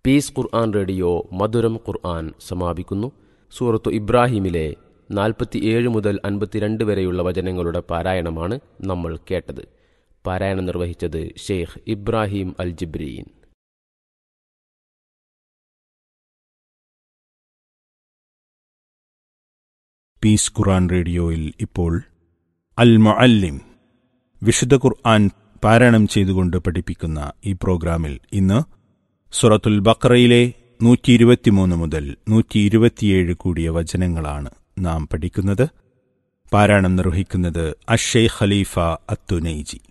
piece ഖുർആൻ radio മധുരം ഖുർആൻ സമാപിക്കുന്നു സൂറത്തു ഇബ്രാഹിമിലെ നാൽപ്പത്തിയേഴ് മുതൽ അൻപത്തിരണ്ട് വരെയുള്ള വചനങ്ങളുടെ പാരായണമാണ് നമ്മൾ കേട്ടത് പാരായണം നിർവഹിച്ചത് Sheikh Ibrahim Al Jibreen peace ഖുർആൻ റേഡിയോയിൽ ഇപ്പോൾ അൽ മുഅല്ലിം വിശുദ്ധ ഖുർആൻ പാരായണം ചെയ്തുകൊണ്ട് പഠിപ്പിക്കുന്ന ഈ പ്രോഗ്രാമിൽ ഇന്ന് സുറത്തുൽ ബക്രയിലെ നൂറ്റി ഇരുപത്തിമൂന്ന് മുതൽ നൂറ്റി ഇരുപത്തിയേഴ് കൂടിയ വചനങ്ങളാണ് നാം പഠിക്കുന്നത് പാരായണം നിർവഹിക്കുന്നത് അഷേ ഖലീഫ അത്തുനൈജി